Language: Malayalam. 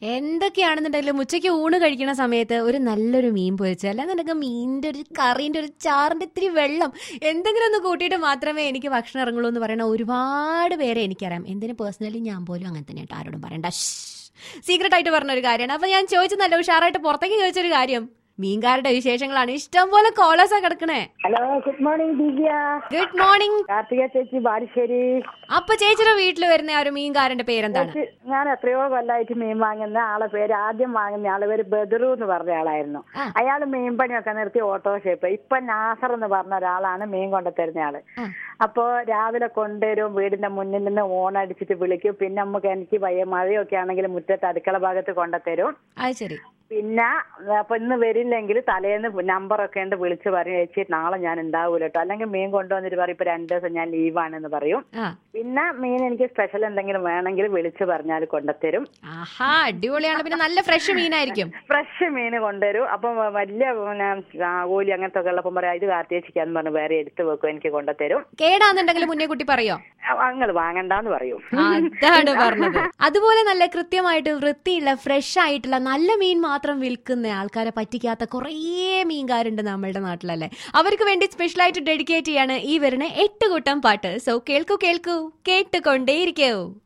എന്തൊക്കെയാണെന്നുണ്ടെങ്കിലും ഉച്ചയ്ക്ക് ഊണ് കഴിക്കണ സമയത്ത് ഒരു നല്ലൊരു മീൻ പൊരിച്ച് അല്ലാന്നുണ്ടെങ്കിൽ മീനിന്റെ ഒരു കറീന്റെ ഒരു ചാറിന്റെ ഇത്തിരി വെള്ളം എന്തെങ്കിലും ഒന്ന് കൂട്ടിയിട്ട് മാത്രമേ എനിക്ക് ഭക്ഷണം ഇറങ്ങുള്ളൂ എന്ന് പറയുന്ന ഒരുപാട് പേരെ എനിക്കറിയാം എന്തിന് പേഴ്സണലി ഞാൻ പോലും അങ്ങനെ തന്നെ കേട്ടോ ആരോടും പറയണ്ട സീക്രട്ട് ആയിട്ട് പറഞ്ഞ ഒരു കാര്യമാണ് അപ്പൊ ഞാൻ ചോദിച്ചു നല്ല ഉഷാറായിട്ട് പുറത്തേക്ക് ചോദിച്ചൊരു കാര്യം മീൻകാരുടെ വിശേഷങ്ങളാണ് ഇഷ്ടം പോലെ കോളേഴ്സാ കിടക്കണേ hello good morning Divya good morning Karthika ചേച്ചി ബാലുശ്ശേരി അപ്പൊ ചേച്ചിയുടെ വീട്ടിൽ വരുന്ന ആ ഒരു മീൻകാരന്റെ പേരെന്താണ് ചേച്ചി, ഞാൻ എത്രയോ കൊല്ലമായിട്ട് മീൻ വാങ്ങുന്ന ആളെ പേര് ആദ്യം വാങ്ങുന്ന ആളെ പേര് ബദറു എന്ന് പറഞ്ഞ ആളായിരുന്നു ആ. അയാൾ മീൻ പണിയൊക്കെ നിർത്തി ഓട്ടോഷേപ്പ് ഇപ്പൊ നാസർ എന്ന് പറഞ്ഞ ഒരാളാണ് മീൻ കൊണ്ടു തരുന്ന ആള് ആ. അപ്പോ രാവിലെ കൊണ്ടുവരും വീടിന്റെ മുന്നിൽ നിന്ന് ഓണടിച്ചിട്ട് വിളിക്കും പിന്നെ നമുക്ക് എനിക്ക് വയ്യ മഴയൊക്കെ ആണെങ്കിൽ മുറ്റത്ത് അടുക്കള ഭാഗത്ത് കൊണ്ടുതരും അത് ശരി പിന്നെ അപ്പൊ ഇന്ന് വരില്ലെങ്കിൽ തലേന്ന് നമ്പറൊക്കെ ഉണ്ട് വിളിച്ച് പറയും ചേച്ചി നാളെ ഞാൻ ഉണ്ടാവൂല കേട്ടോ അല്ലെങ്കിൽ മീൻ കൊണ്ടുവന്നിട്ട് പറയും ഇപ്പൊ രണ്ടു ദിവസം ഞാൻ ലീവാണെന്ന് പറയും ആ പിന്നെ മീൻ എനിക്ക് സ്പെഷ്യൽ എന്തെങ്കിലും വേണമെങ്കിൽ വിളിച്ച് പറഞ്ഞാൽ കൊണ്ടുത്തരും ആഹാ അടിപൊളിയാണ് പിന്നെ നല്ല ഫ്രഷ് മീനായിരിക്കും ഫ്രഷ് മീൻ കൊണ്ടുവരും അപ്പൊ വലിയ പിന്നെ ഓലി അങ്ങനത്തെ ഒക്കെ ഉള്ളപ്പം പറയാം ഇത് കാർത്തിയേച്ചിക്കാന്ന് പറഞ്ഞ് വേറെ എടുത്തു വെക്കും എനിക്ക് കൊണ്ടുത്തരും കേടാന്നുണ്ടെങ്കിൽ മുന്നേ കുട്ടി പറയോ അങ്ങൾ വാങ്ങണ്ടാന്ന് പറയും അതാണ് പറഞ്ഞത് അതുപോലെ നല്ല കൃത്യമായിട്ട് വൃത്തിയുള്ള ഫ്രഷ് ആയിട്ടുള്ള നല്ല മീൻ മാത്രം വിൽക്കുന്ന ആൾക്കാരെ പറ്റിക്കാത്ത കുറേ മീൻകാരുണ്ട് നമ്മളുടെ നാട്ടിലല്ലേ അവർക്ക് വേണ്ടി സ്പെഷ്യലായിട്ട് ഡെഡിക്കേറ്റ് ചെയ്യാണ് ഈ വരുന്ന എട്ട് കൂട്ടം പാട്ട് സോ കേൾക്കൂ കേൾക്കൂ കേട്ടുകൊണ്ടേയിരിക്കൂ